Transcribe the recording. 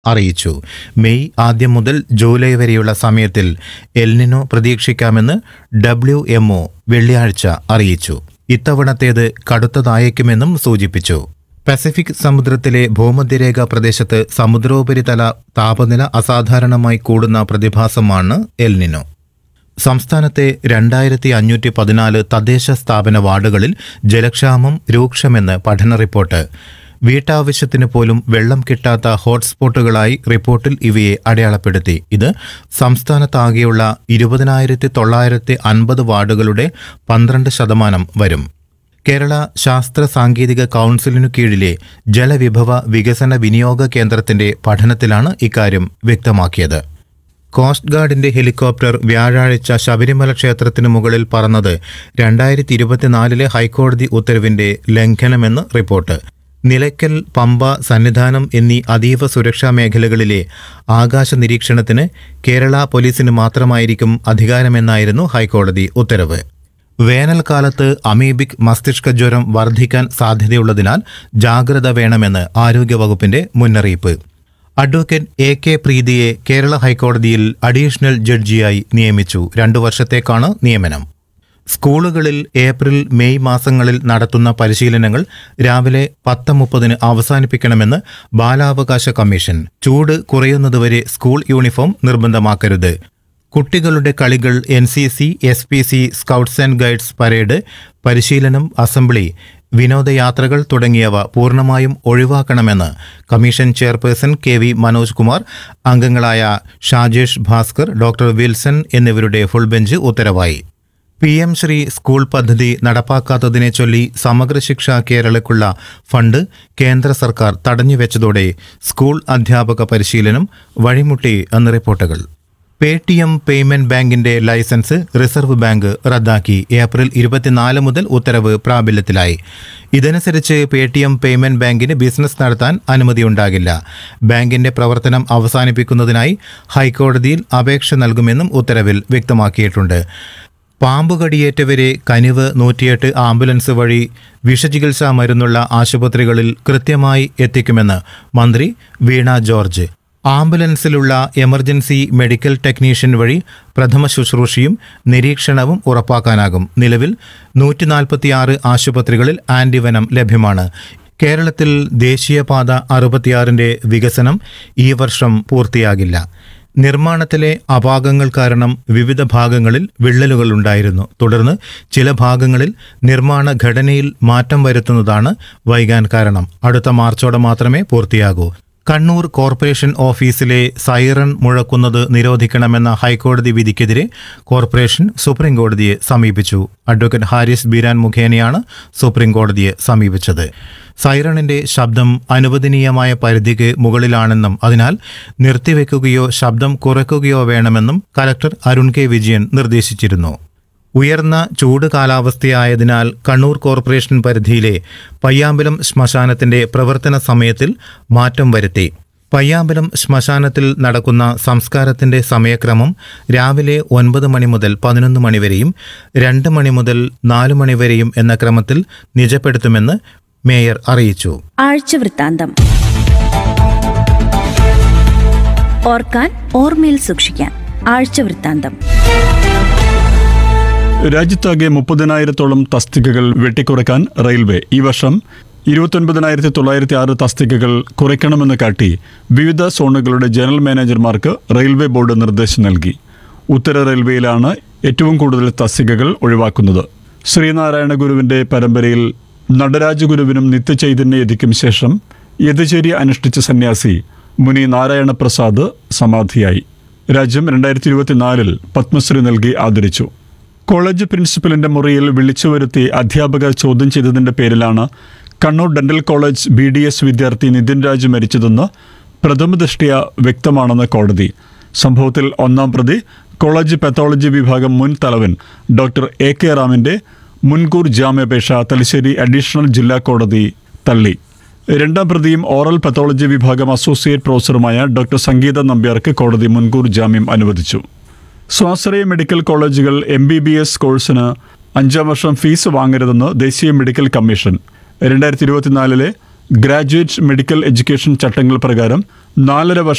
അറിയിച്ചു മെയ് ആദ്യം മുതൽ ജൂലൈ വരെയുള്ള സമയത്തിൽ എൽനിനോ പ്രതീക്ഷിക്കാമെന്ന് ഡബ്ല്യു എംഒ വെള്ളിയാഴ്ച അറിയിച്ചു ഇത്തവണത്തേത് കടുത്തതായേക്കുമെന്നും സൂചിപ്പിച്ചു പസഫിക് സമുദ്രത്തിലെ ഭൂമധ്യരേഖ പ്രദേശത്ത് സമുദ്രോപരിതല താപനില അസാധാരണമായി കൂടുന്ന പ്രതിഭാസമാണ് എൽനിനോ സംസ്ഥാനത്തെ രണ്ടായിരത്തി അഞ്ഞൂറ്റി പതിനാല് തദ്ദേശ സ്ഥാപന വാർഡുകളിൽ ജലക്ഷാമം രൂക്ഷമെന്ന് പഠന റിപ്പോർട്ട് വീട്ടാവശ്യത്തിന് പോലും വെള്ളം കിട്ടാത്ത ഹോട്ട്സ്പോട്ടുകളായി റിപ്പോർട്ടിൽ ഇവയെ അടയാളപ്പെടുത്തി ഇത് സംസ്ഥാനത്താകെയുള്ള ഇരുപതിനായിരത്തി തൊള്ളായിരത്തി അൻപത് വാർഡുകളുടെ പന്ത്രണ്ട് ശതമാനം വരും കേരള ശാസ്ത്ര സാങ്കേതിക കൗൺസിലിനു കീഴിലെ ജലവിഭവ വികസന വിനിയോഗ കേന്ദ്രത്തിന്റെ പഠനത്തിലാണ് ഇക്കാര്യം വ്യക്തമാക്കിയത് കോസ്റ്റ് ഗാർഡിന്റെ ഹെലികോപ്റ്റർ വ്യാഴാഴ്ച ശബരിമല ക്ഷേത്രത്തിന് മുകളിൽ പറന്നത് രണ്ടായിരത്തി ഇരുപത്തിനാലിലെ ഹൈക്കോടതി ഉത്തരവിന്റെ ലംഘനമെന്ന് റിപ്പോർട്ട് നിലയ്ക്കൽ പമ്പ സന്നിധാനം എന്നീ അതീവ സുരക്ഷാ മേഖലകളിലെ ആകാശ നിരീക്ഷണത്തിന് കേരള പോലീസിന് മാത്രമായിരിക്കും അധികാരമെന്നായിരുന്നു ഹൈക്കോടതി ഉത്തരവ് വേനൽക്കാലത്ത് അമീബിക് മസ്തിഷ്ക ജ്വരം വർദ്ധിക്കാൻ സാധ്യതയുള്ളതിനാൽ ജാഗ്രത വേണമെന്ന് ആരോഗ്യവകുപ്പിന്റെ മുന്നറിയിപ്പ് അഡ്വക്കേറ്റ് എ കെ പ്രീതിയെ കേരള ഹൈക്കോടതിയിൽ അഡീഷണൽ ജഡ്ജിയായി നിയമിച്ചു രണ്ടു വർഷത്തേക്കാണ് നിയമനം സ്കൂളുകളിൽ ഏപ്രിൽ മെയ് മാസങ്ങളിൽ നടത്തുന്ന പരിശീലനങ്ങൾ രാവിലെ പത്ത് മുപ്പതിന് അവസാനിപ്പിക്കണമെന്ന് ബാലാവകാശ കമ്മീഷൻ ചൂട് കുറയുന്നതുവരെ സ്കൂൾ യൂണിഫോം നിർബന്ധമാക്കരുത് കുട്ടികളുടെ കളികൾ N C C S P C scouts and guides parade പരിശീലനം അസംബ്ലി വിനോദയാത്രകൾ തുടങ്ങിയവ പൂർണ്ണമായും ഒഴിവാക്കണമെന്ന് commission chairperson K V Manoj Kumar അംഗങ്ങളായ ഷാജേഷ് ഭാസ്കർ ഡോക്ടർ വിൽസൺ എന്നിവരുടെ ഫുൾ ബെഞ്ച് ഉത്തരവായി പി എം ശ്രീ സ്കൂൾ പദ്ധതി നടപ്പാക്കാത്തതിനെ ചൊല്ലി സമഗ്ര ശിക്ഷ കേരളയ്ക്കുള്ള ഫണ്ട് കേന്ദ്ര സർക്കാർ തടഞ്ഞുവെച്ചതോടെ സ്കൂൾ അധ്യാപക പരിശീലനം വഴിമുട്ടി എന്ന് റിപ്പോർട്ടുകൾ പേ ടി എം പേയ്മെന്റ് ബാങ്കിന്റെ ലൈസൻസ് റിസർവ് ബാങ്ക് റദ്ദാക്കി ഏപ്രിൽ ഇരുപത്തിനാല് മുതൽ ഉത്തരവ് പ്രാബല്യത്തിലായി ഇതനുസരിച്ച് പേ ടി എം പേയ്മെന്റ് ബാങ്കിന് ബിസിനസ് നടത്താൻ അനുമതിയുണ്ടാകില്ല ബാങ്കിന്റെ പ്രവർത്തനം അവസാനിപ്പിക്കുന്നതിനായി ഹൈക്കോടതിയിൽ അപേക്ഷ നൽകുമെന്നും ഉത്തരവിൽ വ്യക്തമാക്കിയിട്ടുണ്ട് പാമ്പ് കടിയേറ്റവരെ കനിവ് നൂറ്റിയെട്ട് ആംബുലൻസ് വഴി വിഷചികിത്സാ മരുന്നുള്ള ആശുപത്രികളിൽ കൃത്യമായി എത്തിക്കുമെന്ന് മന്ത്രി വീണ ജോർജ് ആംബുലൻസിലുള്ള എമർജൻസി മെഡിക്കൽ ടെക്നീഷ്യൻ വഴി പ്രഥമ ശുശ്രൂഷയും നിരീക്ഷണവും ഉറപ്പാക്കാനാകും നിലവിൽ നൂറ്റി നാൽപ്പത്തിയാറ് ആശുപത്രികളിൽ ആന്റിവനം ലഭ്യമാണ് കേരളത്തിൽ ദേശീയപാത അറുപത്തിയാറിന്റെ വികസനം ഈ വർഷം പൂർത്തിയാകില്ല നിർമ്മാണത്തിലെ അപാകങ്ങൾ കാരണം വിവിധ ഭാഗങ്ങളിൽ വിള്ളലുകൾ ഉണ്ടായിരുന്നു തുടർന്ന് ചില ഭാഗങ്ങളിൽ നിർമ്മാണ ഘടനയിൽ മാറ്റം വരുത്തുന്നതാണ് വൈകാൻ കാരണം അടുത്ത മാർച്ചോടെ മാത്രമേ പൂർത്തിയാകൂ കണ്ണൂർ കോർപ്പറേഷൻ ഓഫീസിലെ സൈറൺ മുഴക്കുന്നത് നിരോധിക്കണമെന്ന ഹൈക്കോടതി വിധിക്കെതിരെ കോർപ്പറേഷൻ സുപ്രീം കോടതിയെ സമീപിച്ചു അഡ്വക്കേറ്റ് ഹാരിസ് ബീരാൻ മുഖേനയാണ് സുപ്രീം കോടതിയെ സമീപിച്ചത് സൈറണിന്റെ ശബ്ദം അനുവദനീയമായ പരിധിക്ക് മുകളിലാണെന്നും അതിനാൽ നിർത്തിവെക്കുകയോ ശബ്ദം കുറയ്ക്കുകയോ വേണമെന്നും കലക്ടർ അരുൺ കെ വിജയൻ നിർദ്ദേശിച്ചിരുന്നു ഉയർന്ന ചൂട് കാലാവസ്ഥയായതിനാൽ കണ്ണൂർ കോർപ്പറേഷൻ പരിധിയിലെ പയ്യാമ്പലം ശ്മശാനത്തിന്റെ പ്രവർത്തന സമയത്തിൽ മാറ്റം വരുത്തി പയ്യാമ്പലം ശ്മശാനത്തിൽ നടക്കുന്ന സംസ്കാരത്തിന്റെ സമയക്രമം രാവിലെ ഒൻപത് മണി മുതൽ പതിനൊന്ന് മണിവരെയും രണ്ട് മണി മുതൽ നാല് മണിവരെയും എന്ന ക്രമത്തിൽ നിജപ്പെടുത്തുമെന്ന് മേയർ അറിയിച്ചു ആഴ്ചവൃത്താന്തം ഓർക്കാൻ ഓർമ്മയിൽ സൂക്ഷിക്കാൻ ആഴ്ചവൃത്താന്തം രാജ്യത്താകെ മുപ്പതിനായിരത്തോളം തസ്തികകൾ വെട്ടിക്കുറയ്ക്കാൻ റെയിൽവേ ഈ വർഷം ഇരുപത്തൊൻപതിനായിരത്തി തൊള്ളായിരത്തി ആറ് തസ്തികകൾ കുറയ്ക്കണമെന്ന് കാട്ടി വിവിധ സോണുകളുടെ ജനറൽ മാനേജർമാർക്ക് റെയിൽവേ ബോർഡ് നിർദ്ദേശം നൽകി ഉത്തര റെയിൽവേയിലാണ് ഏറ്റവും കൂടുതൽ തസ്തികകൾ ഒഴിവാക്കുന്നത് ശ്രീനാരായണ ഗുരുവിന്റെ പരമ്പരയിൽ നടരാജഗുരുവിനും നിത്യചൈതന്യ യതിക്കും ശേഷം യതിചര്യ അനുഷ്ഠിച്ച സന്യാസി മുനി നാരായണ പ്രസാദ് സമാധിയായി രാജ്യം രണ്ടായിരത്തി ഇരുപത്തിനാലിൽ പത്മശ്രീ നൽകി ആദരിച്ചു കോളേജ് പ്രിൻസിപ്പലിന്റെ മുറിയിൽ വിളിച്ചു വരുത്തി അധ്യാപകർ ചോദ്യം ചെയ്തതിന്റെ പേരിലാണ് Kannur dental college B D S വിദ്യാർത്ഥി നിതിൻ രാജ് മരിച്ചതെന്ന് പ്രഥമദൃഷ്ടിയ വ്യക്തമാണെന്ന് കോടതി സംഭവത്തിൽ ഒന്നാം പ്രതി കോളേജ് പാത്തോളജി വിഭാഗം മുൻ തലവൻ ഡോക്ടർ എ കെ റാമിന്റെ മുൻകൂർ ജാമ്യാപേക്ഷ തലശ്ശേരി അഡീഷണൽ ജില്ലാ കോടതി തള്ളി രണ്ടാം പ്രതിയും ഓറൽ പത്തോളജി വിഭാഗം അസോസിയേറ്റ് പ്രൊഫസറുമായ ഡോക്ടർ സംഗീത നമ്പ്യാർക്ക് കോടതി മുൻകൂർ ജാമ്യം അനുവദിച്ചു സ്വാശ്രയ മെഡിക്കൽ കോളേജുകൾ എം ബി ബി എസ് കോഴ്സിന് അഞ്ചാം വർഷം ഫീസ് വാങ്ങരുതെന്ന് ദേശീയ മെഡിക്കൽ കമ്മീഷൻ രണ്ടായിരത്തി ഇരുപത്തിനാലിലെ ഗ്രാജുവേറ്റ് മെഡിക്കൽ എഡ്യൂക്കേഷൻ ചട്ടങ്ങൾ പ്രകാരം നാലര വർഷം